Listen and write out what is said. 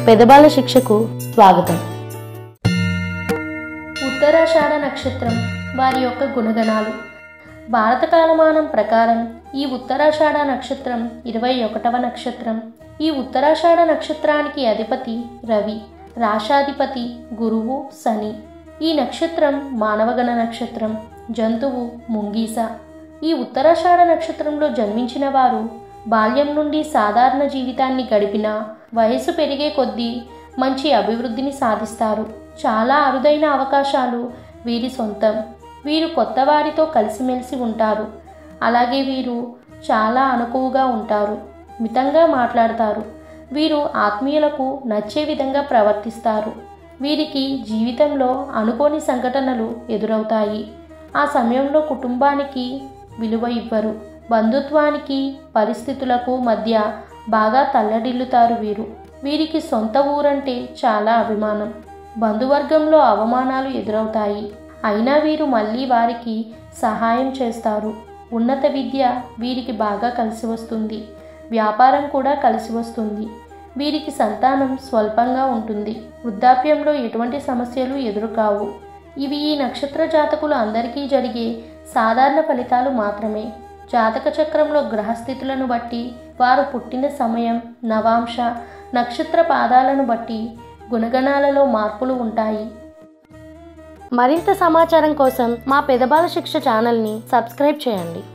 పెదబాల శిక్షకు స్వాగతం ఉత్తరాషాఢ నక్షత్రం వారి యొక్క గుణగణాలు భారత కాలమానం ప్రకారం ఈ ఉత్తరాషాఢ నక్షత్రం ఇరవై ఒకటవ నక్షత్రం ఈ ఉత్తరాషాఢ నక్షత్రానికి అధిపతి రవి రాశాధిపతి గురువు శని ఈ నక్షత్రం మానవగణ నక్షత్రం జంతువు ముంగీస ఈ ఉత్తరాషాఢ నక్షత్రంలో జన్మించిన వారు బాల్యం నుండి సాధారణ జీవితాన్ని గడిపినా వయసు పెరిగే కొద్దీ మంచి అభివృద్ధిని సాధిస్తారు చాలా అరుదైన అవకాశాలు వీరి సొంతం వీరు కొత్త వారితో కలిసిమెలిసి ఉంటారు అలాగే వీరు చాలా అనుకువగా ఉంటారు మితంగా మాట్లాడతారు వీరు ఆత్మీయులకు నచ్చే విధంగా ప్రవర్తిస్తారు వీరికి జీవితంలో అనుకోని సంఘటనలు ఎదురవుతాయి ఆ సమయంలో కుటుంబానికి విలువ ఇవ్వరు బంధుత్వానికి పరిస్థితులకు మధ్య బాగా తల్లడిల్లుతారు వీరు వీరికి సొంత ఊరంటే చాలా అభిమానం బంధువర్గంలో అవమానాలు ఎదురవుతాయి అయినా వీరు మళ్ళీ వారికి సహాయం చేస్తారు ఉన్నత విద్య వీరికి బాగా కలిసి వస్తుంది వ్యాపారం కూడా కలిసి వస్తుంది వీరికి సంతానం స్వల్పంగా ఉంటుంది వృద్ధాప్యంలో ఎటువంటి సమస్యలు ఎదురుకావు ఇవి ఈ నక్షత్ర జాతకులు అందరికీ జరిగే సాధారణ ఫలితాలు మాత్రమే జాతక చక్రంలో గ్రహస్థితులను బట్టి వారు పుట్టిన సమయం నవాంశ నక్షత్ర పాదాలను బట్టి గుణగణాలలో మార్పులు ఉంటాయి మరింత సమాచారం కోసం మా పెదబాల శిక్ష ఛానల్ని సబ్స్క్రైబ్ చేయండి